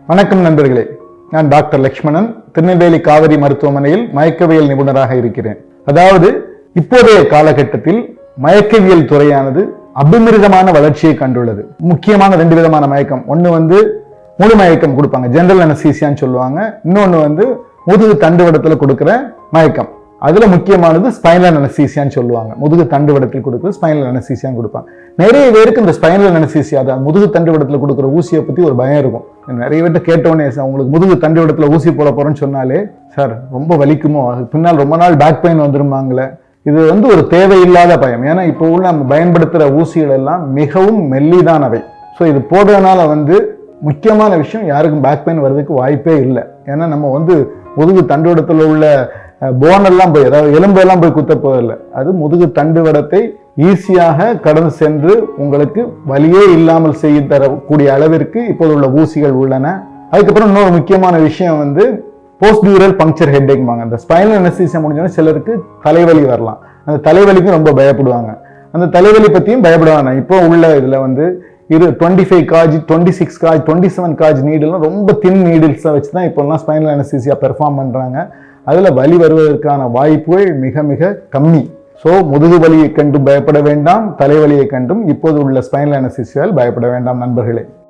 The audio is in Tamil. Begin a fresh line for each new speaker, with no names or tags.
வணக்கம் நண்பர்களே நான் டாக்டர் லக்ஷ்மணன் திருநெல்வேலி காவிரி மருத்துவமனையில் மயக்கவியல் நிபுணராக இருக்கிறேன் அதாவது இப்போதைய காலகட்டத்தில் மயக்கவியல் துறையானது அபிமிருகமான வளர்ச்சியை கண்டுள்ளது முக்கியமான ரெண்டு விதமான மயக்கம் ஒன்று வந்து முழு மயக்கம் கொடுப்பாங்க ஜெனரல் அனசீசியான்னு சொல்லுவாங்க இன்னொன்று வந்து முதுகு தண்டுவடத்துல கொடுக்குற மயக்கம் அதுல முக்கியமானது ஸ்பைனல் அனசீசியான்னு சொல்லுவாங்க முதுகு தண்டுவடத்தில் கொடுக்குறது ஸ்பைனல் அனசீசியான்னு கொடுப்பாங்க நிறைய பேருக்கு இந்த ஸ்பைனல் அனசீசியா அதாவது முதுகு தண்டுவடத்தில் கொடுக்குற ஊசியை பத்தி ஒரு பயம் இருக்கும் நிறைய பேர்ட்ட கேட்டவொடனே சார் உங்களுக்கு முதுகு தண்டுவடத்தில் ஊசி போட போறேன்னு சொன்னாலே சார் ரொம்ப வலிக்குமோ அது பின்னால் ரொம்ப நாள் பேக் பெயின் வந்துருமாங்களே இது வந்து ஒரு தேவையில்லாத பயம் ஏன்னா இப்போ உள்ள நம்ம பயன்படுத்துகிற ஊசிகள் எல்லாம் மிகவும் மெல்லிதானவை ஸோ இது போடுறதுனால வந்து முக்கியமான விஷயம் யாருக்கும் பேக் பெயின் வர்றதுக்கு வாய்ப்பே இல்லை ஏன்னா நம்ம வந்து முதுகு தண்டுவடத்தில் உள்ள போன் எல்லாம் போய் அதாவது எலும்பெல்லாம் போய் குத்த போதில்லை அது முதுகு தண்டுவடத்தை ஈஸியாக கடந்து சென்று உங்களுக்கு வலியே இல்லாமல் செய்ய தரக்கூடிய அளவிற்கு இப்போது உள்ள ஊசிகள் உள்ளன அதுக்கப்புறம் இன்னொரு முக்கியமான விஷயம் வந்து போஸ்ட் டியூரல் பங்க்சர் ஹெட்டேக்பாங்க அந்த ஸ்பைனல் அனஸ்தீசியா முடிஞ்சோன்னா சிலருக்கு தலைவலி வரலாம் அந்த தலைவலிக்கும் ரொம்ப பயப்படுவாங்க அந்த தலைவலி பற்றியும் பயப்படுவாங்க இப்போ உள்ள இதில் வந்து இது twenty five gauge twenty six gauge twenty seven gauge நீடெல்லாம் ரொம்ப தின் நீடில்ஸை வச்சு தான் இப்போல்லாம் ஸ்பைனல் அனஸ்தீசியா பெர்ஃபார்ம் பண்ணுறாங்க அதில் வலி வருவதற்கான வாய்ப்புகள் மிக மிக கம்மி ஸோ முதுகு வலியை கண்டும் பயப்பட வேண்டாம் தலைவலியை கண்டும் இப்போது உள்ள ஸ்பைனல் அனஸ்தீசியாவில் பயப்பட வேண்டாம் நண்பர்களே